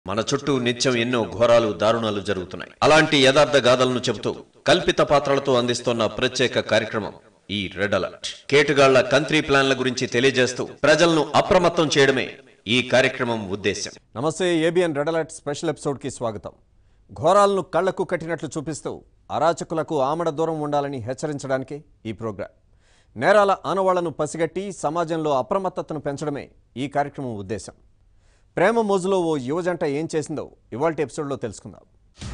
మన చుట్టూ నిత్యం ఎన్నో ఘోరాలు దారుణాలు జరుగుతున్నాయి అలాంటి యథార్థ గాథలను చెబుతూ కల్పిత పాత్రలతో అందిస్తున్న ప్రత్యేక కార్యక్రమం ఈ రెడ్ అలర్ట్ కేటుగాళ్ల కంట్రీ ప్లాన్ల గురించి తెలియజేస్తూ ప్రజలను అప్రమత్తం చేయడమే ఈ కార్యక్రమం ఉద్దేశం నమస్తే ఏబిఎన్ రెడ్ అలర్ట్ స్పెషల్ ఎపిసోడ్కి స్వాగతం ఘోరాలను కళ్లకు కట్టినట్లు చూపిస్తూ అరాచకులకు ఆమడ దూరం ఉండాలని హెచ్చరించడానికి ఈ ప్రోగ్రాం నేరాల ఆనవాళ్లను పసిగట్టి సమాజంలో అప్రమత్తతను పెంచడమే ఈ కార్యక్రమం ఉద్దేశం ప్రేమ మోజులో ఓ యువజంట ఏం చేసిందో ఇవాల్టి ఎపిసోడ్లో తెలుసుకుందాం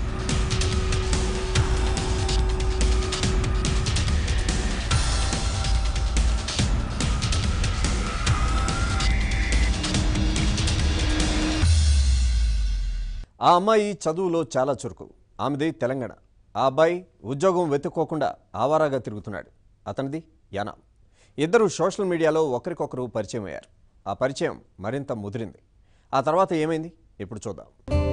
ఆ అమ్మాయి చదువులో చాలా చురుకు ఆమెది తెలంగాణ ఆ అబ్బాయి ఉద్యోగం వెతుక్కోకుండా ఆవారాగా తిరుగుతున్నాడు అతనిది యానా ఇద్దరు సోషల్ మీడియాలో ఒకరికొకరు పరిచయం అయ్యారు ఆ పరిచయం మరింత ముదిరింది ఆ తర్వాత ఏమైంది ఇప్పుడు చూద్దాం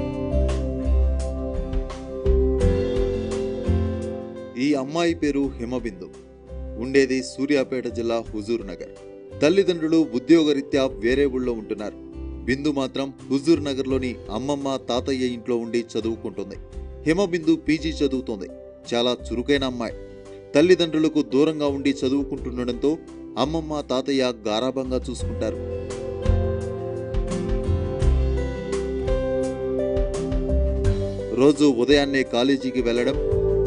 ఈ అమ్మాయి పేరు హిమబిందు ఉండేది సూర్యాపేట జిల్లా హుజూర్ నగర్ తల్లిదండ్రులు ఉద్యోగరీత్యా వేరే ఊళ్ళో ఉంటున్నారు బిందు మాత్రం హుజూర్ నగర్లోని అమ్మమ్మ తాతయ్య ఇంట్లో ఉండి చదువుకుంటుంది హిమబిందు పీజీ చదువుతోంది చాలా చురుకైన అమ్మాయి తల్లిదండ్రులకు దూరంగా ఉండి చదువుకుంటుండడంతో అమ్మమ్మ తాతయ్య గారాభంగా చూసుకుంటారు రోజు ఉదయాన్నే కాలేజీకి వెళ్ళడం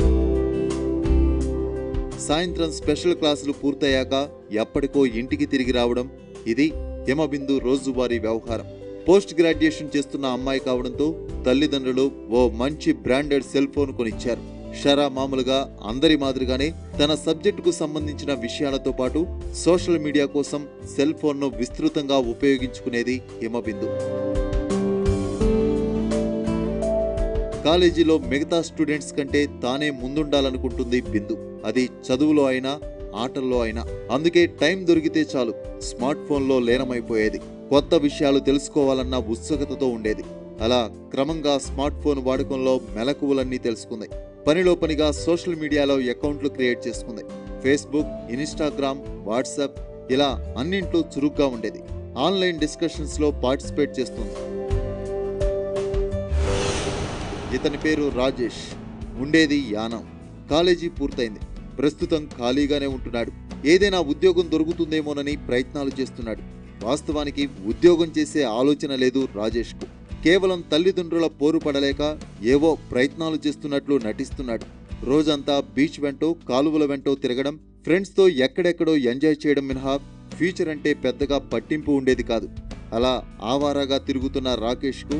సాయంత్రం స్పెషల్ క్లాసులు పూర్తయ్యాక ఎప్పటికో ఇంటికి తిరిగి రావడం ఇది హిమబిందు రోజువారీ వ్యవహారం పోస్ట్ గ్రాడ్యుయేషన్ చేస్తున్న అమ్మాయి కావడంతో తల్లిదండ్రులు ఓ మంచి బ్రాండెడ్ సెల్ ఫోన్ కొనిచ్చారు షరా మామూలుగా అందరి మాదిరిగానే తన సబ్జెక్టుకు సంబంధించిన విషయాలతో పాటు సోషల్ మీడియా కోసం సెల్ ఫోన్ను విస్తృతంగా ఉపయోగించుకునేది హిమబిందు కాలేజీలో మిగతా స్టూడెంట్స్ కంటే తానే ముందుండాలనుకుంటుంది బిందు అది చదువులో అయినా ఆటల్లో అయినా అందుకే టైం దొరికితే చాలు స్మార్ట్ ఫోన్లో లీనమైపోయేది కొత్త విషయాలు తెలుసుకోవాలన్న ఉత్సుకతతో ఉండేది అలా క్రమంగా స్మార్ట్ ఫోన్ వాడకంలో మెలకువలన్నీ తెలుసుకుంది పనిలో పనిగా సోషల్ మీడియాలో అకౌంట్లు క్రియేట్ చేసుకుంది ఫేస్బుక్ ఇన్స్టాగ్రామ్ వాట్సాప్ ఇలా అన్నింట్లో చురుగ్గా ఉండేది ఆన్లైన్ డిస్కషన్స్ లో పార్టిసిపేట్ చేస్తుంది ఇతని పేరు రాజేష్ ఉండేది యానం కాలేజీ పూర్తయింది ప్రస్తుతం ఖాళీగానే ఉంటున్నాడు ఏదైనా ఉద్యోగం దొరుకుతుందేమోనని ప్రయత్నాలు చేస్తున్నాడు వాస్తవానికి ఉద్యోగం చేసే ఆలోచన లేదు రాజేష్కు కేవలం తల్లిదండ్రుల పోరు పడలేక ఏవో ప్రయత్నాలు చేస్తున్నట్లు నటిస్తున్నాడు రోజంతా బీచ్ వెంటో కాలువల వెంటో తిరగడం ఫ్రెండ్స్తో ఎక్కడెక్కడో ఎంజాయ్ చేయడం మినహా ఫ్యూచర్ అంటే పెద్దగా పట్టింపు ఉండేది కాదు అలా ఆవారాగా తిరుగుతున్న రాకేష్కు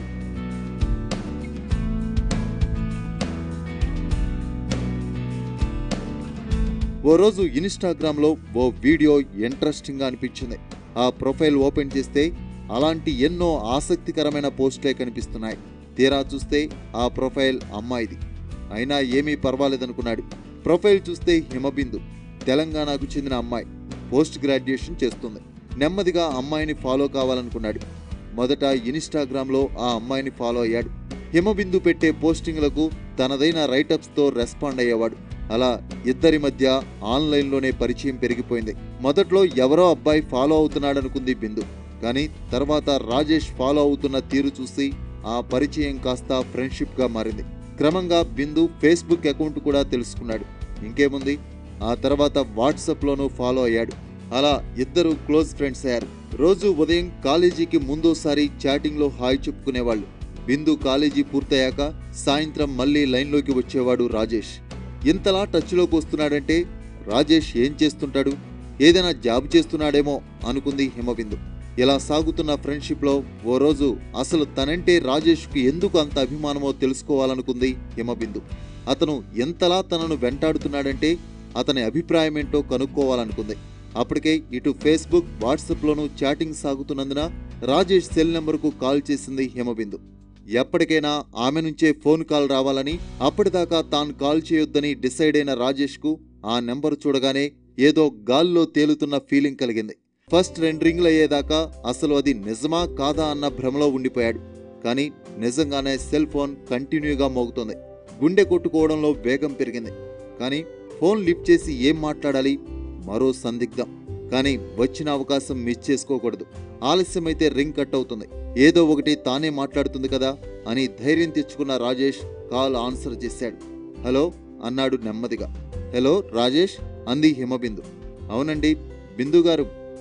ఓ రోజు ఇన్స్టాగ్రామ్లో ఓ వీడియో ఇంట్రెస్టింగ్గా అనిపించింది ఆ ప్రొఫైల్ ఓపెన్ చేస్తే అలాంటి ఎన్నో ఆసక్తికరమైన పోస్టులే కనిపిస్తున్నాయి తీరా చూస్తే ఆ ప్రొఫైల్ అమ్మాయిది అయినా ఏమీ పర్వాలేదనుకున్నాడు ప్రొఫైల్ చూస్తే హిమబిందు తెలంగాణకు చెందిన అమ్మాయి పోస్ట్ గ్రాడ్యుయేషన్ చేస్తుంది నెమ్మదిగా అమ్మాయిని ఫాలో కావాలనుకున్నాడు మొదట ఇన్స్టాగ్రామ్లో ఆ అమ్మాయిని ఫాలో అయ్యాడు హిమబిందు పెట్టే పోస్టింగ్లకు తనదైన రైటప్స్తో రెస్పాండ్ అయ్యేవాడు అలా ఇద్దరి మధ్య ఆన్లైన్లోనే పరిచయం పెరిగిపోయింది మొదట్లో ఎవరో అబ్బాయి ఫాలో అవుతున్నాడనుకుంది బిందు కానీ తర్వాత రాజేష్ ఫాలో అవుతున్న తీరు చూసి ఆ పరిచయం కాస్త ఫ్రెండ్షిప్గా మారింది క్రమంగా బిందు ఫేస్బుక్ అకౌంట్ కూడా తెలుసుకున్నాడు ఇంకేముంది ఆ తర్వాత వాట్సాప్లోనూ ఫాలో అయ్యాడు అలా ఇద్దరు క్లోజ్ ఫ్రెండ్స్ అయ్యారు రోజు ఉదయం కాలేజీకి ముందోసారి చాటింగ్లో హాయ్ చెప్పుకునేవాళ్ళు బిందు కాలేజీ పూర్తయ్యాక సాయంత్రం మళ్ళీ లైన్లోకి వచ్చేవాడు రాజేష్ ఇంతలా టచ్లోకి వస్తున్నాడంటే రాజేష్ ఏం చేస్తుంటాడు ఏదైనా జాబ్ చేస్తున్నాడేమో అనుకుంది హిమబిందు ఇలా సాగుతున్న ఫ్రెండ్షిప్లో ఓ రోజు అసలు తనంటే రాజేష్కి ఎందుకు అంత అభిమానమో తెలుసుకోవాలనుకుంది హిమబిందు అతను ఎంతలా తనను వెంటాడుతున్నాడంటే అతని అభిప్రాయం ఏంటో కనుక్కోవాలనుకుంది అప్పటికే ఇటు ఫేస్బుక్ వాట్సాప్లోనూ చాటింగ్ సాగుతున్నందున రాజేష్ సెల్ నెంబర్కు కాల్ చేసింది హిమబిందు ఎప్పటికైనా ఆమె నుంచే ఫోన్ కాల్ రావాలని అప్పటిదాకా తాను కాల్ చేయొద్దని డిసైడ్ అయిన రాజేష్కు ఆ నెంబర్ చూడగానే ఏదో గాల్లో తేలుతున్న ఫీలింగ్ కలిగింది ఫస్ట్ రెండు రింగ్లు అయ్యేదాకా అసలు అది నిజమా కాదా అన్న భ్రమలో ఉండిపోయాడు కానీ నిజంగానే సెల్ ఫోన్ కంటిన్యూగా మోగుతోంది గుండె కొట్టుకోవడంలో వేగం పెరిగింది కానీ ఫోన్ లిఫ్ట్ చేసి ఏం మాట్లాడాలి మరో సందిగ్ధం కానీ వచ్చిన అవకాశం మిస్ చేసుకోకూడదు ఆలస్యమైతే రింగ్ కట్ అవుతుంది ఏదో ఒకటి తానే మాట్లాడుతుంది కదా అని ధైర్యం తెచ్చుకున్న రాజేష్ కాల్ ఆన్సర్ చేశాడు హలో అన్నాడు నెమ్మదిగా హలో రాజేష్ అంది హిమబిందు అవునండి బిందు గారు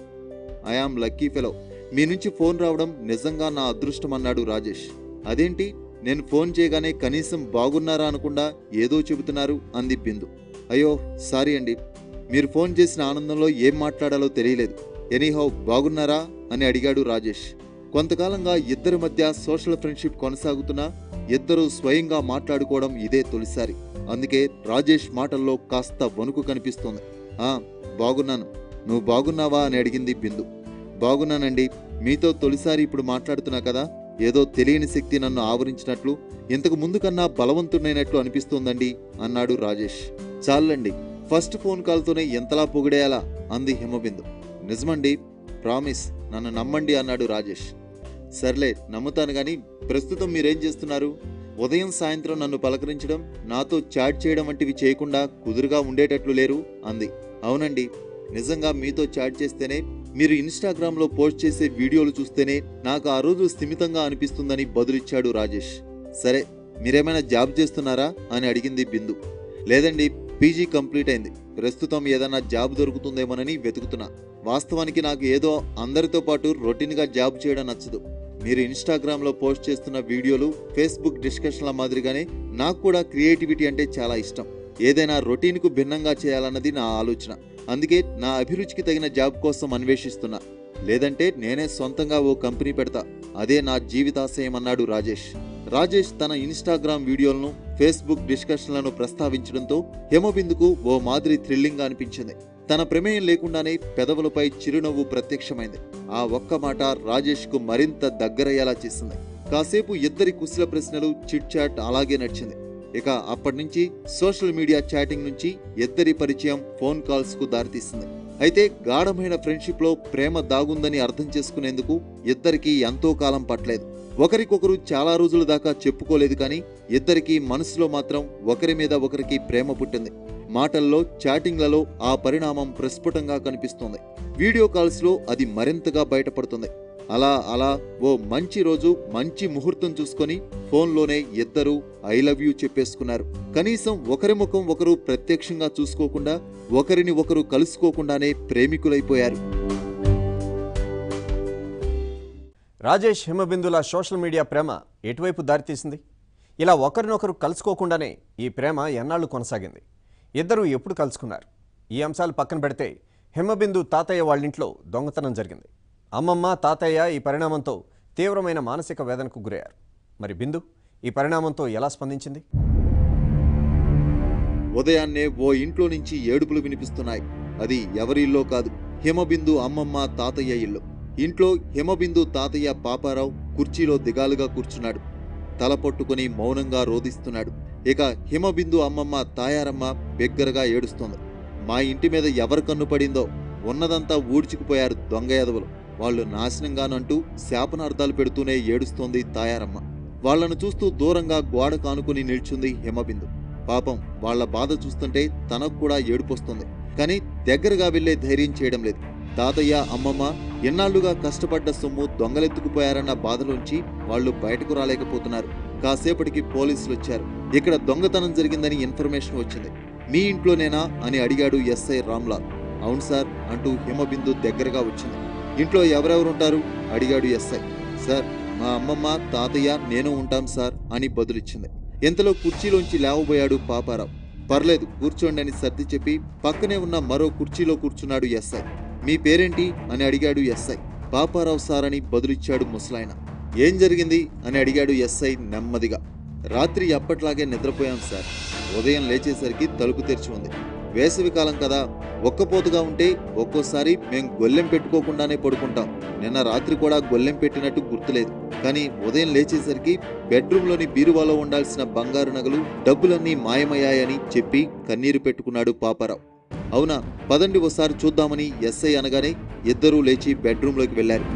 ఐఆమ్ లక్కీ ఫెలో మీ నుంచి ఫోన్ రావడం నిజంగా నా అదృష్టం అన్నాడు రాజేష్ అదేంటి నేను ఫోన్ చేయగానే కనీసం బాగున్నారా అనకుండా ఏదో చెబుతున్నారు అంది బిందు అయ్యో సారీ అండి మీరు ఫోన్ చేసిన ఆనందంలో ఏం మాట్లాడాలో తెలియలేదు ఎనీహౌ బాగున్నారా అని అడిగాడు రాజేష్ కొంతకాలంగా ఇద్దరి మధ్య సోషల్ ఫ్రెండ్షిప్ కొనసాగుతున్నా ఇద్దరు స్వయంగా మాట్లాడుకోవడం ఇదే తొలిసారి అందుకే రాజేష్ మాటల్లో కాస్త వణుకు కనిపిస్తోంది ఆ బాగున్నాను నువ్వు బాగున్నావా అని అడిగింది బిందు బాగున్నానండి మీతో తొలిసారి ఇప్పుడు మాట్లాడుతున్నా కదా ఏదో తెలియని శక్తి నన్ను ఆవరించినట్లు ఇంతకు ముందు కన్నా బలవంతుడైనట్లు అనిపిస్తోందండి అన్నాడు రాజేష్ చాలండి ఫస్ట్ ఫోన్ కాల్తోనే ఎంతలా పొగిడేయాలా అంది హిమబిందు నిజమండి ప్రామిస్ నన్ను నమ్మండి అన్నాడు రాజేష్ సర్లే నమ్ముతాను గాని ప్రస్తుతం మీరేం చేస్తున్నారు ఉదయం సాయంత్రం నన్ను పలకరించడం నాతో చాట్ చేయడం వంటివి చేయకుండా కుదురుగా ఉండేటట్లు లేరు అంది అవునండి నిజంగా మీతో చాట్ చేస్తేనే మీరు ఇన్స్టాగ్రామ్లో పోస్ట్ చేసే వీడియోలు చూస్తేనే నాకు ఆ రోజు స్థిమితంగా అనిపిస్తుందని బదులిచ్చాడు రాజేష్ సరే మీరేమైనా జాబ్ చేస్తున్నారా అని అడిగింది బిందు లేదండి పీజీ కంప్లీట్ అయింది ప్రస్తుతం ఏదైనా జాబ్ దొరుకుతుందేమోనని వెతుకుతున్నా వాస్తవానికి నాకు ఏదో అందరితో పాటు రొటీన్గా జాబ్ చేయడం నచ్చదు మీరు ఇన్స్టాగ్రామ్లో పోస్ట్ చేస్తున్న వీడియోలు ఫేస్బుక్ డిస్కషన్ల మాదిరిగానే నాకు కూడా క్రియేటివిటీ అంటే చాలా ఇష్టం ఏదైనా రొటీన్కు భిన్నంగా చేయాలన్నది నా ఆలోచన అందుకే నా అభిరుచికి తగిన జాబ్ కోసం అన్వేషిస్తున్నా లేదంటే నేనే సొంతంగా ఓ కంపెనీ పెడతా అదే నా జీవితాశయం అన్నాడు రాజేష్ రాజేష్ తన ఇన్స్టాగ్రామ్ వీడియోలను ఫేస్బుక్ డిస్కషన్లను ప్రస్తావించడంతో హిమబిందుకు ఓ మాదిరి థ్రిల్లింగ్ అనిపించింది తన ప్రమేయం లేకుండానే పెదవులపై చిరునవ్వు ప్రత్యక్షమైంది ఆ ఒక్క మాట రాజేష్కు మరింత దగ్గరయ్యేలా చేసింది కాసేపు ఇద్దరి కుశల ప్రశ్నలు చిట్ చాట్ అలాగే నడిచింది ఇక అప్పటి నుంచి సోషల్ మీడియా చాటింగ్ నుంచి ఇద్దరి పరిచయం ఫోన్ కాల్స్ కు దారితీసింది అయితే గాఢమైన ఫ్రెండ్షిప్ లో ప్రేమ దాగుందని అర్థం చేసుకునేందుకు ఇద్దరికి ఎంతో కాలం పట్టలేదు ఒకరికొకరు చాలా రోజుల దాకా చెప్పుకోలేదు కానీ ఇద్దరికి మనసులో మాత్రం ఒకరి మీద ఒకరికి ప్రేమ పుట్టింది మాటల్లో చాటింగ్లలో ఆ పరిణామం ప్రస్ఫుటంగా కనిపిస్తోంది వీడియో కాల్స్ లో అది మరింతగా బయటపడుతుంది అలా అలా ఓ మంచి రోజు మంచి ముహూర్తం చూసుకొని ఫోన్లోనే ఇద్దరు ఐ లవ్ యూ చెప్పేసుకున్నారు కనీసం ఒకరి ముఖం ఒకరు ప్రత్యక్షంగా చూసుకోకుండా ఒకరిని ఒకరు కలుసుకోకుండానే ప్రేమికులైపోయారు రాజేష్ హిమబిందుల సోషల్ మీడియా ప్రేమ ఎటువైపు దారితీసింది ఇలా ఒకరినొకరు కలుసుకోకుండానే ఈ ప్రేమ ఎన్నాళ్ళు కొనసాగింది ఇద్దరు ఎప్పుడు కలుసుకున్నారు ఈ అంశాలు పక్కన పెడితే హిమబిందు తాతయ్య వాళ్ళింట్లో దొంగతనం జరిగింది అమ్మమ్మ తాతయ్య ఈ పరిణామంతో తీవ్రమైన మానసిక వేదనకు గురయ్యారు మరి బిందు ఈ పరిణామంతో ఎలా స్పందించింది ఉదయాన్నే ఓ ఇంట్లో నుంచి ఏడుపులు వినిపిస్తున్నాయి అది ఎవరి ఇల్లో కాదు హిమబిందు అమ్మమ్మ తాతయ్య ఇల్లు ఇంట్లో హిమబిందు తాతయ్య పాపారావు కుర్చీలో దిగాలుగా కూర్చున్నాడు తల పట్టుకుని మౌనంగా రోదిస్తున్నాడు ఇక హిమబిందు అమ్మమ్మ తాయారమ్మ బిగ్గరగా ఏడుస్తోంది మా ఇంటి మీద ఎవరి కన్ను పడిందో ఉన్నదంతా ఊడ్చుకుపోయారు దొంగ ఎదవలు వాళ్ళు నాశనంగానంటూ శాపనార్థాలు పెడుతూనే ఏడుస్తోంది తాయారమ్మ వాళ్లను చూస్తూ దూరంగా గోడ కానుకుని నిల్చుంది హిమబిందు పాపం వాళ్ళ బాధ చూస్తుంటే తనకు కూడా ఏడుపొస్తుంది కానీ దగ్గరగా వెళ్లే ధైర్యం చేయడం లేదు తాతయ్య అమ్మమ్మ ఎన్నాళ్లుగా కష్టపడ్డ సొమ్ము దొంగలెత్తుకుపోయారన్న బాధలోంచి వాళ్ళు బయటకు రాలేకపోతున్నారు కాసేపటికి పోలీసులు వచ్చారు ఇక్కడ దొంగతనం జరిగిందని ఇన్ఫర్మేషన్ వచ్చింది మీ ఇంట్లోనేనా అని అడిగాడు ఎస్ఐ రామ్లాల్ అవును సార్ అంటూ హిమబిందు దగ్గరగా వచ్చింది ఇంట్లో ఎవరెవరుంటారు అడిగాడు ఎస్ఐ సార్ మా అమ్మమ్మ తాతయ్య నేను ఉంటాం సార్ అని బదులిచ్చింది ఇంతలో కుర్చీలోంచి లేవబోయాడు పాపారావు పర్లేదు కూర్చోండి అని సర్ది చెప్పి పక్కనే ఉన్న మరో కుర్చీలో కూర్చున్నాడు ఎస్ఐ మీ పేరేంటి అని అడిగాడు ఎస్ఐ పాపారావు సార్ అని బదులిచ్చాడు ముసలాయన ఏం జరిగింది అని అడిగాడు ఎస్ఐ నెమ్మదిగా రాత్రి ఎప్పట్లాగే నిద్రపోయాం సార్ ఉదయం లేచేసరికి తలుపు తెరిచి ఉంది వేసవి కాలం కదా ఒక్కపోతుగా ఉంటే ఒక్కోసారి మేం గొల్లెం పెట్టుకోకుండానే పడుకుంటాం నిన్న రాత్రి కూడా గొల్లెం పెట్టినట్టు గుర్తులేదు కానీ ఉదయం లేచేసరికి బెడ్రూమ్లోని బీరువాలో ఉండాల్సిన బంగారు నగలు డబ్బులన్నీ మాయమయ్యాయని చెప్పి కన్నీరు పెట్టుకున్నాడు పాపారావు అవునా పదండి ఒకసారి చూద్దామని ఎస్ఐ అనగానే ఇద్దరూ లేచి బెడ్రూమ్లోకి వెళ్లారు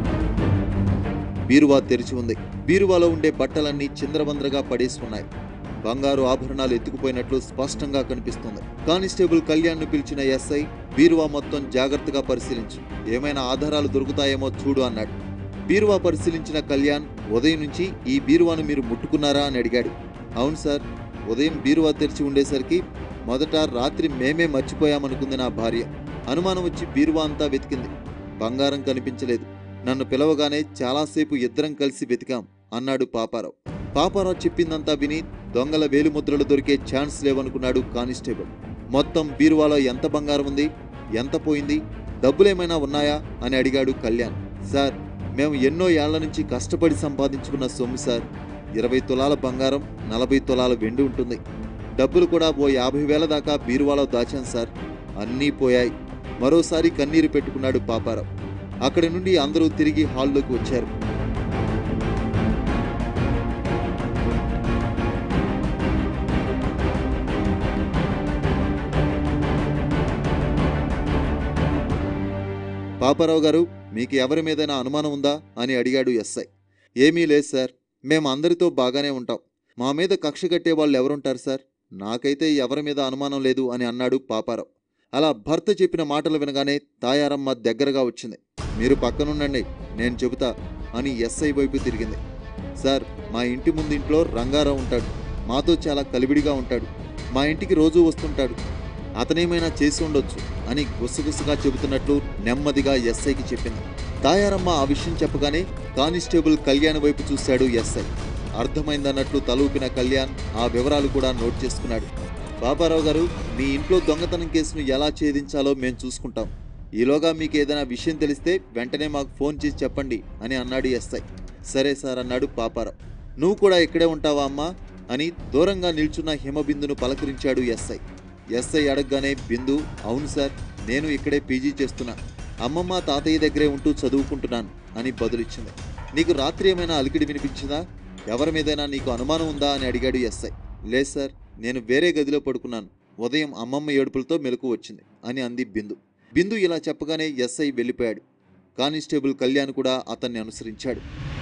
బీరువా తెరిచి ఉంది బీరువాలో ఉండే బట్టలన్నీ చిందరవందరగా పడేసి ఉన్నాయి బంగారు ఆభరణాలు ఎత్తుకుపోయినట్లు స్పష్టంగా కనిపిస్తుంది కానిస్టేబుల్ కళ్యాణ్ ను పిలిచిన ఎస్ఐ బీరువా మొత్తం జాగ్రత్తగా పరిశీలించు ఏమైనా ఆధారాలు దొరుకుతాయేమో చూడు అన్నాడు బీరువా పరిశీలించిన కళ్యాణ్ ఉదయం నుంచి ఈ బీరువాను మీరు ముట్టుకున్నారా అని అడిగాడు అవును సార్ ఉదయం బీరువా తెరిచి ఉండేసరికి మొదట రాత్రి మేమే మర్చిపోయామనుకుంది నా భార్య అనుమానం వచ్చి బీరువా అంతా వెతికింది బంగారం కనిపించలేదు నన్ను పిలవగానే చాలాసేపు ఇద్దరం కలిసి వెతికాం అన్నాడు పాపారావు పాపారావు చెప్పిందంతా విని దొంగల వేలిముద్రలు దొరికే ఛాన్స్ లేవనుకున్నాడు కానిస్టేబుల్ మొత్తం బీరువాలో ఎంత బంగారం ఉంది ఎంత పోయింది డబ్బులేమైనా ఉన్నాయా అని అడిగాడు కళ్యాణ్ సార్ మేము ఎన్నో ఏళ్ల నుంచి కష్టపడి సంపాదించుకున్న సొమ్ము సార్ ఇరవై తులాల బంగారం నలభై తులాల వెండి ఉంటుంది డబ్బులు కూడా ఓ యాభై వేల దాకా బీరువాలో దాచాను సార్ అన్నీ పోయాయి మరోసారి కన్నీరు పెట్టుకున్నాడు పాపారావు అక్కడి నుండి అందరూ తిరిగి హాల్లోకి వచ్చారు పాపారావు గారు మీకు ఎవరి మీదైనా అనుమానం ఉందా అని అడిగాడు ఎస్ఐ ఏమీ లేదు సార్ మేము అందరితో బాగానే ఉంటాం మా మీద కక్ష కట్టే వాళ్ళు ఎవరుంటారు సార్ నాకైతే ఎవరి మీద అనుమానం లేదు అని అన్నాడు పాపారావు అలా భర్త చెప్పిన మాటలు వినగానే తాయారమ్మ దగ్గరగా వచ్చింది మీరు పక్కనుండండి నేను చెబుతా అని ఎస్ఐ వైపు తిరిగింది సార్ మా ఇంటి ముందింట్లో రంగారావు ఉంటాడు మాతో చాలా కలివిడిగా ఉంటాడు మా ఇంటికి రోజూ వస్తుంటాడు అతనేమైనా చేసి ఉండొచ్చు అని గుసగుసగా చెబుతున్నట్లు నెమ్మదిగా ఎస్ఐకి చెప్పింది తాయారమ్మ ఆ విషయం చెప్పగానే కానిస్టేబుల్ కళ్యాణ్ వైపు చూశాడు ఎస్ఐ అర్థమైందన్నట్లు తలూపిన కళ్యాణ్ ఆ వివరాలు కూడా నోట్ చేసుకున్నాడు బాబారావు గారు మీ ఇంట్లో దొంగతనం కేసును ఎలా ఛేదించాలో మేము చూసుకుంటాం ఈలోగా మీకు ఏదైనా విషయం తెలిస్తే వెంటనే మాకు ఫోన్ చేసి చెప్పండి అని అన్నాడు ఎస్ఐ సరే సార్ అన్నాడు పాపారావు నువ్వు కూడా ఇక్కడే ఉంటావా అమ్మా అని దూరంగా నిల్చున్న హిమబిందును పలకరించాడు ఎస్ఐ ఎస్ఐ అడగగానే బిందు అవును సార్ నేను ఇక్కడే పీజీ చేస్తున్నా అమ్మమ్మ తాతయ్య దగ్గరే ఉంటూ చదువుకుంటున్నాను అని బదులిచ్చింది నీకు రాత్రి ఏమైనా అలికిడి వినిపించిందా ఎవరి మీదైనా నీకు అనుమానం ఉందా అని అడిగాడు ఎస్ఐ లేదు సార్ నేను వేరే గదిలో పడుకున్నాను ఉదయం అమ్మమ్మ ఏడుపులతో మెలకు వచ్చింది అని అంది బిందు బిందు ఇలా చెప్పగానే ఎస్ఐ వెళ్ళిపోయాడు కానిస్టేబుల్ కళ్యాణ్ కూడా అతన్ని అనుసరించాడు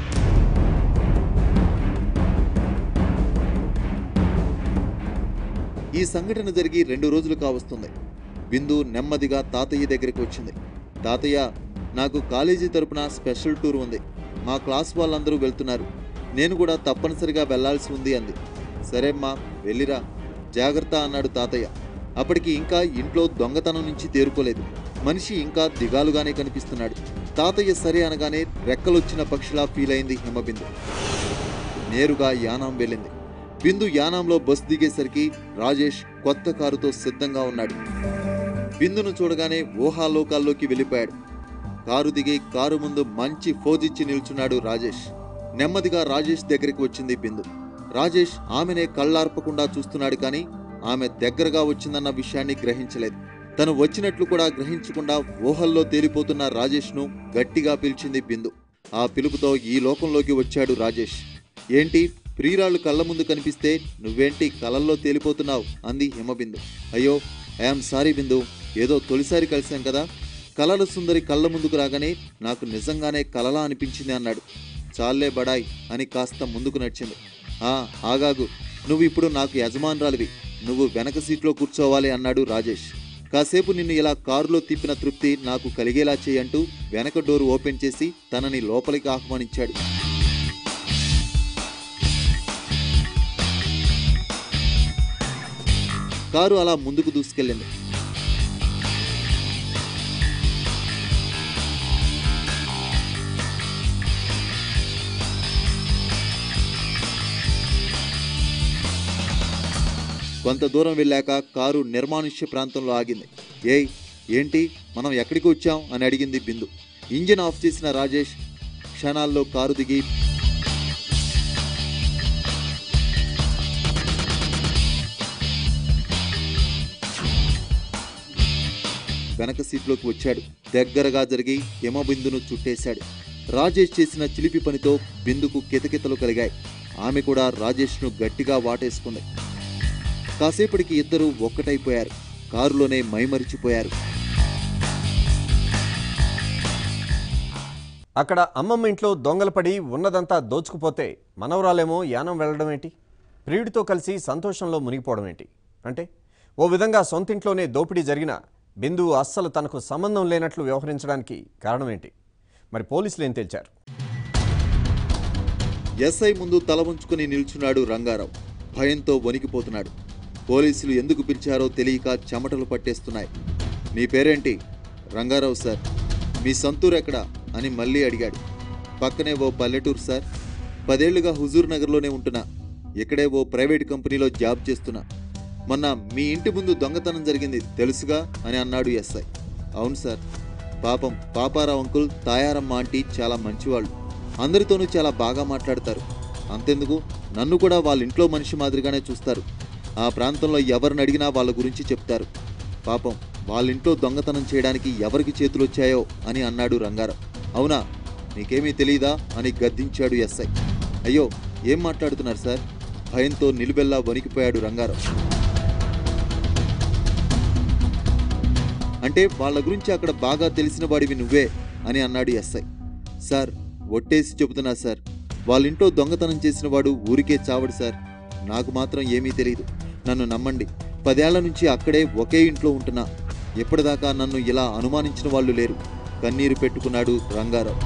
ఈ సంఘటన జరిగి రెండు రోజులు కావస్తుంది బిందు నెమ్మదిగా తాతయ్య దగ్గరికి వచ్చింది తాతయ్య నాకు కాలేజీ తరపున స్పెషల్ టూర్ ఉంది మా క్లాస్ వాళ్ళందరూ వెళ్తున్నారు నేను కూడా తప్పనిసరిగా వెళ్లాల్సి ఉంది అంది సరేమ్మా వెళ్ళిరా జాగ్రత్త అన్నాడు తాతయ్య అప్పటికి ఇంకా ఇంట్లో దొంగతనం నుంచి తేరుకోలేదు మనిషి ఇంకా దిగాలుగానే కనిపిస్తున్నాడు తాతయ్య సరే అనగానే రెక్కలొచ్చిన పక్షిలా ఫీల్ అయింది హిమబిందు నేరుగా యానాం వెళ్ళింది బిందు యానాంలో బస్ దిగేసరికి రాజేష్ కొత్త కారుతో సిద్ధంగా ఉన్నాడు బిందును చూడగానే ఊహాలోకాల్లోకి వెళ్ళిపోయాడు కారు దిగి కారు ముందు మంచి ఫోజిచ్చి నిల్చున్నాడు రాజేష్ నెమ్మదిగా రాజేష్ దగ్గరికి వచ్చింది బిందు రాజేష్ ఆమెనే కళ్ళార్పకుండా చూస్తున్నాడు కానీ ఆమె దగ్గరగా వచ్చిందన్న విషయాన్ని గ్రహించలేదు తను వచ్చినట్లు కూడా గ్రహించకుండా ఊహల్లో తేలిపోతున్న రాజేష్ను గట్టిగా పిలిచింది బిందు ఆ పిలుపుతో ఈ లోకంలోకి వచ్చాడు రాజేష్ ఏంటి ప్రియురాళ్ళు కళ్ళ ముందు కనిపిస్తే నువ్వేంటి కలల్లో తేలిపోతున్నావు అంది హిమబిందు అయ్యో ఐఎమ్ సారీ బిందు ఏదో తొలిసారి కలిశాం కదా కలల సుందరి కళ్ళ ముందుకు రాగానే నాకు నిజంగానే కలలా అనిపించింది అన్నాడు చాలే బడాయ్ అని కాస్త ముందుకు నడిచింది ఆ ఆగాగు నువ్వు ఇప్పుడు నాకు యజమానురాలివి నువ్వు వెనక సీట్లో కూర్చోవాలి అన్నాడు రాజేష్ కాసేపు నిన్ను ఇలా కారులో తిప్పిన తృప్తి నాకు కలిగేలా చేయంటూ వెనక డోర్ ఓపెన్ చేసి తనని లోపలికి ఆహ్వానించాడు కారు అలా ముందుకు దూసుకెళ్ళింది కొంత దూరం వెళ్ళాక కారు నిర్మానుష్య ప్రాంతంలో ఆగింది ఏయ్ ఏంటి మనం ఎక్కడికి వచ్చాం అని అడిగింది బిందు ఇంజిన్ ఆఫ్ చేసిన రాజేష్ క్షణాల్లో కారు దిగి వెనక సీట్లోకి వచ్చాడు దగ్గరగా జరిగి హిమబిందును చుట్టేశాడు రాజేష్ చేసిన చిలిపి పనితో బిందుకు కితకితలు కలిగాయి ఆమె కూడా రాజేష్ను గట్టిగా వాటేసుకుంది కాసేపటికి ఇద్దరూ ఒక్కటైపోయారు కారులోనే మైమరిచిపోయారు అక్కడ అమ్మమ్మ ఇంట్లో దొంగలు పడి ఉన్నదంతా దోచుకుపోతే మనవరాలేమో యానం వెళ్ళడం ఏంటి ప్రియుడితో కలిసి సంతోషంలో మునిగిపోవడం ఏంటి అంటే ఓ విధంగా సొంతింట్లోనే దోపిడీ జరిగిన బిందు అస్సలు తనకు సంబంధం లేనట్లు వ్యవహరించడానికి కారణం ఏంటి మరి పోలీసులు ఏం తేల్చారు ఎస్ఐ ముందు తల ఉంచుకుని నిల్చున్నాడు రంగారావు భయంతో వణికిపోతున్నాడు పోలీసులు ఎందుకు పిలిచారో తెలియక చెమటలు పట్టేస్తున్నాయి మీ పేరేంటి రంగారావు సార్ మీ సొంతూరు ఎక్కడా అని మళ్ళీ అడిగాడు పక్కనే ఓ పల్లెటూరు సార్ పదేళ్లుగా హుజూర్ నగర్లోనే ఉంటున్నా ఇక్కడే ఓ ప్రైవేట్ కంపెనీలో జాబ్ చేస్తున్నా మొన్న మీ ఇంటి ముందు దొంగతనం జరిగింది తెలుసుగా అని అన్నాడు ఎస్ఐ అవును సార్ పాపం పాపారావు అంకుల్ తాయారమ్మ ఆంటీ చాలా మంచివాళ్ళు అందరితోనూ చాలా బాగా మాట్లాడతారు అంతెందుకు నన్ను కూడా వాళ్ళ ఇంట్లో మనిషి మాదిరిగానే చూస్తారు ఆ ప్రాంతంలో ఎవరిని అడిగినా వాళ్ళ గురించి చెప్తారు పాపం వాళ్ళ ఇంట్లో దొంగతనం చేయడానికి ఎవరికి చేతులు వచ్చాయో అని అన్నాడు రంగారావు అవునా నీకేమీ తెలీదా అని గద్దించాడు ఎస్ఐ అయ్యో ఏం మాట్లాడుతున్నారు సార్ భయంతో నిలుబెల్లా వణికిపోయాడు రంగారావు అంటే వాళ్ళ గురించి అక్కడ బాగా తెలిసిన వాడివి నువ్వే అని అన్నాడు ఎస్ఐ సార్ ఒట్టేసి చెబుతున్నా సార్ వాళ్ళ ఇంట్లో దొంగతనం చేసిన వాడు ఊరికే చావడు సార్ నాకు మాత్రం ఏమీ తెలియదు నన్ను నమ్మండి పదేళ్ల నుంచి అక్కడే ఒకే ఇంట్లో ఉంటున్నా ఎప్పటిదాకా నన్ను ఇలా అనుమానించిన వాళ్ళు లేరు కన్నీరు పెట్టుకున్నాడు రంగారావు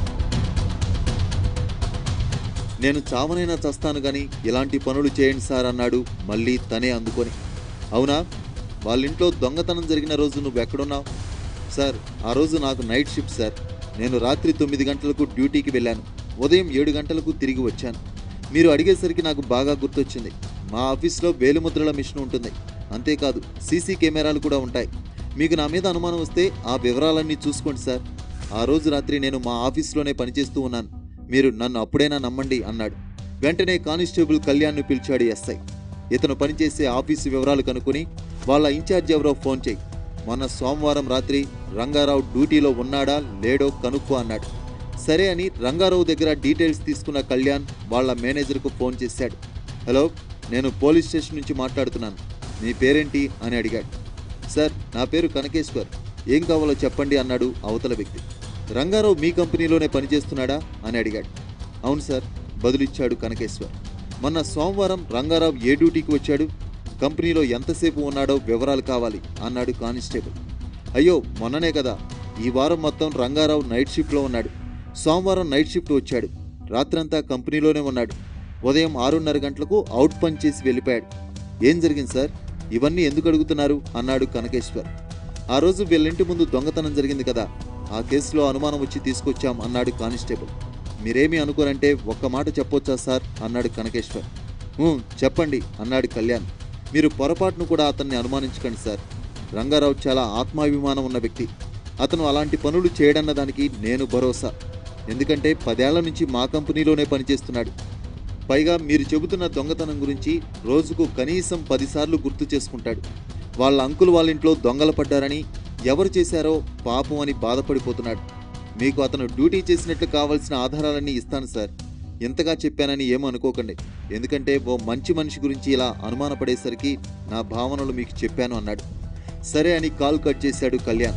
నేను చావనైనా చస్తాను గాని ఇలాంటి పనులు చేయండి సార్ అన్నాడు మళ్ళీ తనే అందుకొని అవునా వాళ్ళ ఇంట్లో దొంగతనం జరిగిన రోజు నువ్వు ఎక్కడున్నావు సార్ ఆ రోజు నాకు నైట్ షిఫ్ట్ సార్ నేను రాత్రి తొమ్మిది గంటలకు డ్యూటీకి వెళ్ళాను ఉదయం ఏడు గంటలకు తిరిగి వచ్చాను మీరు అడిగేసరికి నాకు బాగా గుర్తొచ్చింది మా ఆఫీస్లో వేలుముద్రల మిషన్ ఉంటుంది అంతేకాదు సీసీ కెమెరాలు కూడా ఉంటాయి మీకు నా మీద అనుమానం వస్తే ఆ వివరాలన్నీ చూసుకోండి సార్ ఆ రోజు రాత్రి నేను మా ఆఫీస్లోనే పనిచేస్తూ ఉన్నాను మీరు నన్ను అప్పుడైనా నమ్మండి అన్నాడు వెంటనే కానిస్టేబుల్ కళ్యాణ్ను పిలిచాడు ఎస్ఐ ఇతను పనిచేసే ఆఫీసు వివరాలు కనుక్కొని వాళ్ళ ఇన్ఛార్జ్ ఎవరో ఫోన్ చేయి మొన్న సోమవారం రాత్రి రంగారావు డ్యూటీలో ఉన్నాడా లేడో కనుక్కో అన్నాడు సరే అని రంగారావు దగ్గర డీటెయిల్స్ తీసుకున్న కళ్యాణ్ వాళ్ళ మేనేజర్కు ఫోన్ చేశాడు హలో నేను పోలీస్ స్టేషన్ నుంచి మాట్లాడుతున్నాను మీ పేరేంటి అని అడిగాడు సార్ నా పేరు కనకేశ్వర్ ఏం కావాలో చెప్పండి అన్నాడు అవతల వ్యక్తి రంగారావు మీ కంపెనీలోనే పనిచేస్తున్నాడా అని అడిగాడు అవును సార్ బదులిచ్చాడు కనకేశ్వర్ మొన్న సోమవారం రంగారావు ఏ డ్యూటీకి వచ్చాడు కంపెనీలో ఎంతసేపు ఉన్నాడో వివరాలు కావాలి అన్నాడు కానిస్టేబుల్ అయ్యో మొన్ననే కదా ఈ వారం మొత్తం రంగారావు నైట్ షిఫ్ట్లో ఉన్నాడు సోమవారం నైట్ షిఫ్ట్ వచ్చాడు రాత్రంతా కంపెనీలోనే ఉన్నాడు ఉదయం ఆరున్నర గంటలకు అవుట్ పని చేసి వెళ్ళిపోయాడు ఏం జరిగింది సార్ ఇవన్నీ ఎందుకు అడుగుతున్నారు అన్నాడు కనకేశ్వర్ ఆ రోజు వీళ్ళింటి ముందు దొంగతనం జరిగింది కదా ఆ కేసులో అనుమానం వచ్చి తీసుకొచ్చాం అన్నాడు కానిస్టేబుల్ మీరేమీ అనుకోరంటే ఒక్క మాట చెప్పొచ్చా సార్ అన్నాడు కనకేశ్వర్ "ఊ, చెప్పండి అన్నాడు కళ్యాణ్ మీరు పొరపాటును కూడా అతన్ని అనుమానించకండి సార్ రంగారావు చాలా ఆత్మాభిమానం ఉన్న వ్యక్తి అతను అలాంటి పనులు చేయడన్న దానికి నేను భరోసా ఎందుకంటే పదేళ్ల నుంచి మా కంపెనీలోనే పనిచేస్తున్నాడు పైగా మీరు చెబుతున్న దొంగతనం గురించి రోజుకు కనీసం పదిసార్లు గుర్తు చేసుకుంటాడు వాళ్ళ అంకుల్ వాళ్ళ ఇంట్లో దొంగలు పడ్డారని ఎవరు చేశారో పాపం అని బాధపడిపోతున్నాడు మీకు అతను డ్యూటీ చేసినట్లు కావాల్సిన ఆధారాలన్నీ ఇస్తాను సార్ ఎంతగా చెప్పానని ఏమనుకోకండి ఎందుకంటే ఓ మంచి మనిషి గురించి ఇలా అనుమానపడేసరికి నా భావనలు మీకు చెప్పాను అన్నాడు సరే అని కాల్ కట్ చేశాడు కళ్యాణ్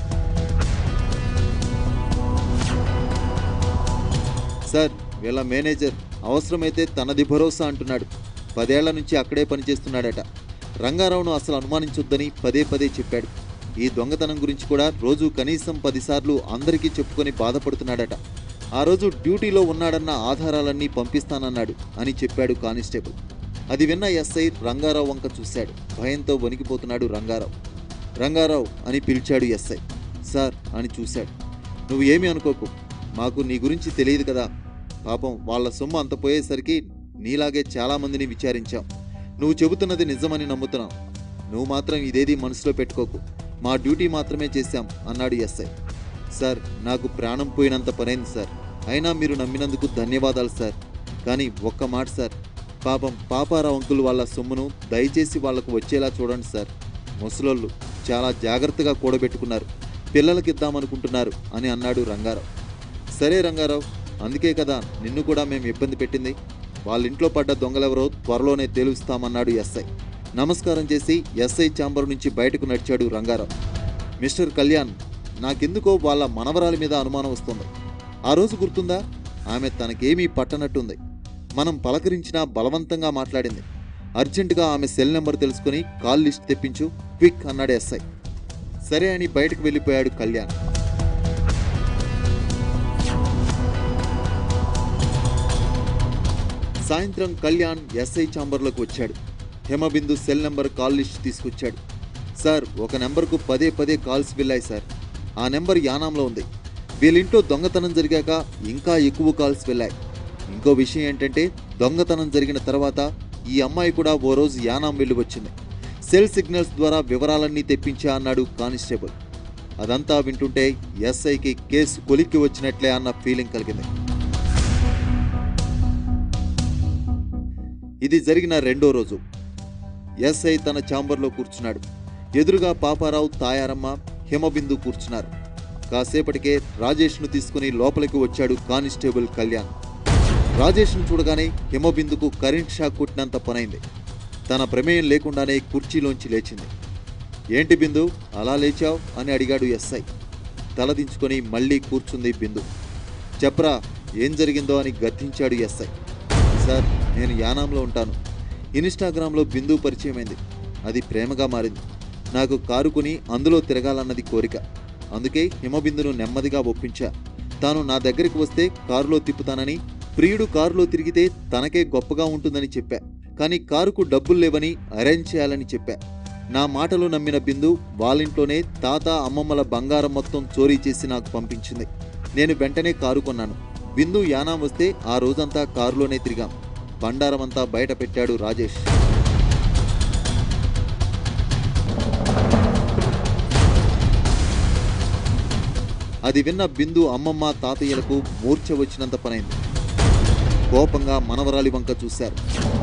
సార్ వీళ్ళ మేనేజర్ అవసరమైతే తనది భరోసా అంటున్నాడు పదేళ్ల నుంచి అక్కడే పనిచేస్తున్నాడట రంగారావును అసలు అనుమానించొద్దని పదే పదే చెప్పాడు ఈ దొంగతనం గురించి కూడా రోజు కనీసం పదిసార్లు అందరికీ చెప్పుకొని బాధపడుతున్నాడట ఆ రోజు డ్యూటీలో ఉన్నాడన్న ఆధారాలన్నీ పంపిస్తానన్నాడు అని చెప్పాడు కానిస్టేబుల్ అది విన్న ఎస్ఐ రంగారావు వంక చూశాడు భయంతో వణికిపోతున్నాడు రంగారావు రంగారావు అని పిలిచాడు ఎస్ఐ సార్ అని చూశాడు నువ్వు ఏమీ అనుకోకు మాకు నీ గురించి తెలియదు కదా పాపం వాళ్ళ సొమ్ము అంత పోయేసరికి నీలాగే చాలామందిని విచారించాం నువ్వు చెబుతున్నది నిజమని నమ్ముతున్నావు నువ్వు మాత్రం ఇదేది మనసులో పెట్టుకోకు మా డ్యూటీ మాత్రమే చేశాం అన్నాడు ఎస్ఐ సార్ నాకు ప్రాణం పోయినంత పనైంది సార్ అయినా మీరు నమ్మినందుకు ధన్యవాదాలు సార్ కానీ ఒక్క మాట సార్ పాపం పాపారావు అంకుల్ వాళ్ళ సొమ్మును దయచేసి వాళ్లకు వచ్చేలా చూడండి సార్ ముసలోళ్ళు చాలా జాగ్రత్తగా కూడబెట్టుకున్నారు పిల్లలకి ఇద్దామనుకుంటున్నారు అని అన్నాడు రంగారావు సరే రంగారావు అందుకే కదా నిన్ను కూడా మేము ఇబ్బంది పెట్టింది వాళ్ళ ఇంట్లో పడ్డ దొంగలెవరో త్వరలోనే తేలుస్తామన్నాడు ఎస్ఐ నమస్కారం చేసి ఎస్ఐ ఛాంబర్ నుంచి బయటకు నడిచాడు రంగారావు మిస్టర్ కళ్యాణ్ నాకెందుకో వాళ్ళ మనవరాలి మీద అనుమానం వస్తుంది ఆ రోజు గుర్తుందా ఆమె తనకేమీ పట్టనట్టుంది మనం పలకరించినా బలవంతంగా మాట్లాడింది అర్జెంటుగా ఆమె సెల్ నెంబర్ తెలుసుకుని కాల్ లిస్ట్ తెప్పించు క్విక్ అన్నాడు ఎస్ఐ సరే అని బయటకు వెళ్ళిపోయాడు కళ్యాణ్ సాయంత్రం కళ్యాణ్ ఎస్ఐ ఛాంబర్లోకి వచ్చాడు Himabindu cell number call list తీసుకొచ్చాడు సార్ ఒక నెంబర్కు పదే పదే కాల్స్ వెళ్ళాయి సార్ ఆ నెంబర్ యానాంలో ఉంది వీళ్ళింట్లో దొంగతనం జరిగాక ఇంకా ఎక్కువ కాల్స్ వెళ్ళాయి ఇంకో విషయం ఏంటంటే దొంగతనం జరిగిన తర్వాత ఈ అమ్మాయి కూడా ఓ రోజు యానాం వెళ్ళి వచ్చింది సెల్ సిగ్నల్స్ ద్వారా వివరాలన్నీ తెప్పించా అన్నాడు కానిస్టేబుల్ అదంతా వింటుంటే ఎస్ఐకి కేసు కొలిక్కి వచ్చినట్లే అన్న ఫీలింగ్ కలిగింది ఇది జరిగిన రెండో రోజు ఎస్ఐ తన ఛాంబర్లో కూర్చున్నాడు ఎదురుగా పాపారావు తాయారమ్మ హిమబిందు కూర్చున్నారు కాసేపటికే రాజేష్ను తీసుకుని లోపలికి వచ్చాడు కానిస్టేబుల్ కళ్యాణ్ రాజేష్ను చూడగానే హిమబిందుకు కరెంట్ షాక్ కొట్టినంత పనైంది తన ప్రమేయం లేకుండానే కుర్చీలోంచి లేచింది ఏంటి బిందు అలా లేచావు అని అడిగాడు ఎస్ఐ తలదించుకొని మళ్ళీ కూర్చుంది బిందు చెప్పరా ఏం జరిగిందో అని గద్దించాడు ఎస్ఐ సార్ నేను యానాంలో ఉంటాను ఇన్స్టాగ్రామ్లో బిందు పరిచయమైంది అది ప్రేమగా మారింది నాకు కారు కొని అందులో తిరగాలన్నది కోరిక అందుకే హిమబిందును నెమ్మదిగా ఒప్పించా తాను నా దగ్గరికి వస్తే కారులో తిప్పుతానని ప్రియుడు కారులో తిరిగితే తనకే గొప్పగా ఉంటుందని చెప్పా కానీ కారుకు డబ్బులు లేవని అరేంజ్ చేయాలని చెప్పా నా మాటలు నమ్మిన బిందు వాళ్ళింట్లోనే తాత అమ్మమ్మల బంగారం మొత్తం చోరీ చేసి నాకు పంపించింది నేను వెంటనే కారు కొన్నాను బిందు యానాం వస్తే ఆ రోజంతా కారులోనే తిరిగాం బండారమంతా బయట పెట్టాడు రాజేష్ అది విన్న బిందు అమ్మమ్మ తాతయ్యలకు మూర్ఛ వచ్చినంత పనైంది కోపంగా మనవరాలి వంక చూశారు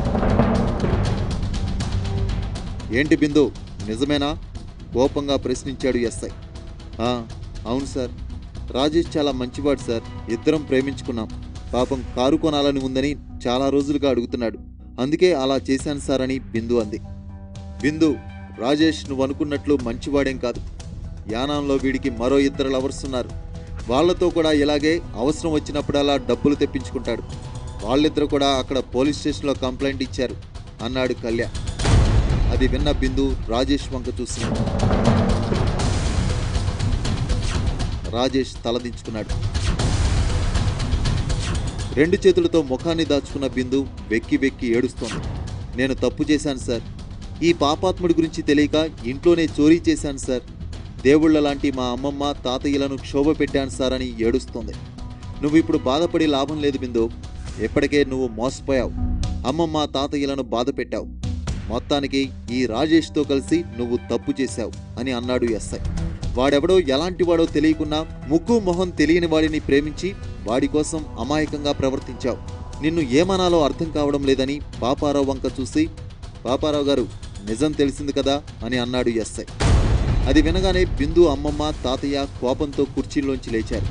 ఏంటి బిందు నిజమేనా కోపంగా ప్రశ్నించాడు ఎస్ఐ "ఆ, అవును సార్ రాజేష్ చాలా మంచివాడు సార్ ఇద్దరం ప్రేమించుకున్నాం పాపం కారు కొనాలని ఉందని చాలా రోజులుగా అడుగుతున్నాడు అందుకే అలా చేశాను సార్ అని బిందు అంది బిందు రాజేష్ నువ్వు అనుకున్నట్లు మంచివాడేం కాదు యానాంలో వీడికి మరో ఇద్దరు లవర్స్ ఉన్నారు వాళ్ళతో కూడా ఇలాగే అవసరం వచ్చినప్పుడల్లా డబ్బులు తెప్పించుకుంటాడు వాళ్ళిద్దరు కూడా అక్కడ పోలీస్ స్టేషన్లో కంప్లైంట్ ఇచ్చారు అన్నాడు కళ్యాణ్ అది విన్న బిందు రాజేష్ వంక చూసింది రాజేష్ తలదించుకున్నాడు రెండు చేతులతో ముఖాన్ని దాచుకున్న బిందు వెక్కి వెక్కి ఏడుస్తోంది నేను తప్పు చేశాను సార్ ఈ పాపాత్ముడి గురించి తెలియక ఇంట్లోనే చోరీ చేశాను సార్ దేవుళ్ళ లాంటి మా అమ్మమ్మ తాతయ్యలను క్షోభ పెట్టాను సార్ అని ఏడుస్తోంది నువ్వు ఇప్పుడు బాధపడి లాభం లేదు బిందు ఎప్పటికే నువ్వు మోసపోయావు అమ్మమ్మ తాతయ్యలను బాధ పెట్టావు మొత్తానికి ఈ రాజేష్తో కలిసి నువ్వు తప్పు చేశావు అని అన్నాడు ఎస్ఐ వాడెవడో ఎలాంటి వాడో తెలియకున్నా ముక్కు మొహం తెలియని వాడిని ప్రేమించి వాడి కోసం అమాయకంగా ప్రవర్తించావు నిన్ను ఏమనాలో అర్థం కావడం లేదని పాపారావు వంక చూసి పాపారావు గారు నిజం తెలిసింది కదా అని అన్నాడు ఎస్ఐ అది వినగానే బిందు అమ్మమ్మ తాతయ్య కోపంతో కుర్చీల్లోంచి లేచారు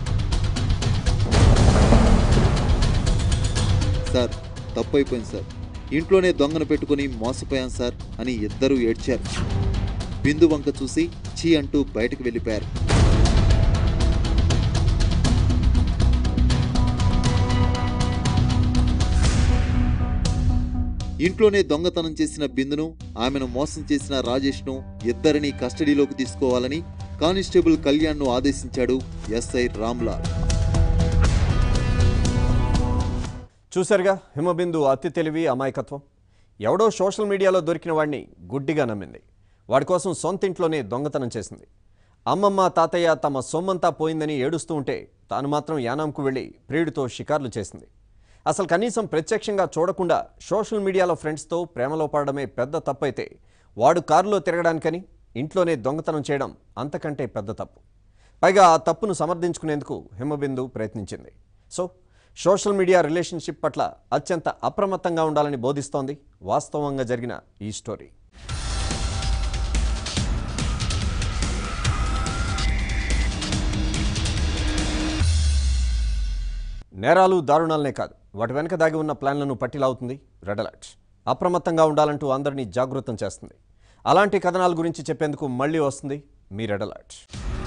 సార్ తప్పైపోయింది సార్ ఇంట్లోనే దొంగను పెట్టుకుని మోసపోయాం సార్ అని ఇద్దరూ ఏడ్చారు బిందు వంక చూసి చీ అంటూ బయటకు వెళ్ళిపోయారు ఇంట్లోనే దొంగతనం చేసిన బిందును ఆమెను మోసం చేసిన రాజేష్ను ఇద్దరిని కస్టడీలోకి తీసుకోవాలని కానిస్టేబుల్ కళ్యాణ్ను ఆదేశించాడు ఎస్ఐ రామ్లాల్ చూశారుగా హిమబిందు అతి తెలివి అమాయకత్వం ఎవడో సోషల్ మీడియాలో దొరికిన వాడిని గుడ్డిగా నమ్మింది వాడి కోసం సొంత ఇంట్లోనే దొంగతనం చేసింది అమ్మమ్మ తాతయ్య తమ సొమ్మంతా పోయిందని ఏడుస్తూ ఉంటే తాను మాత్రం యానాంకు వెళ్ళి ప్రియుడితో షికార్లు చేసింది అసలు కనీసం ప్రత్యక్షంగా చూడకుండా సోషల్ మీడియాలో ఫ్రెండ్స్తో ప్రేమలో పడడమే పెద్ద తప్పైతే వాడు కారులో తిరగడానికని ఇంట్లోనే దొంగతనం చేయడం అంతకంటే పెద్ద తప్పు పైగా ఆ తప్పును సమర్థించుకునేందుకు హిమబిందు ప్రయత్నించింది సో సోషల్ మీడియా రిలేషన్షిప్ పట్ల అత్యంత అప్రమత్తంగా ఉండాలని బోధిస్తోంది వాస్తవంగా జరిగిన ఈ స్టోరీ నేరాలు దారుణాలనే కాదు వాటి వెనక దాగి ఉన్న ప్లాన్లను పట్టిలావుతుంది రెడ్ అలర్ట్ అప్రమత్తంగా ఉండాలంటూ అందరినీ జాగృతం చేస్తుంది అలాంటి కథనాల గురించి చెప్పేందుకు మళ్ళీ వస్తుంది మీ రెడ్ అలర్ట్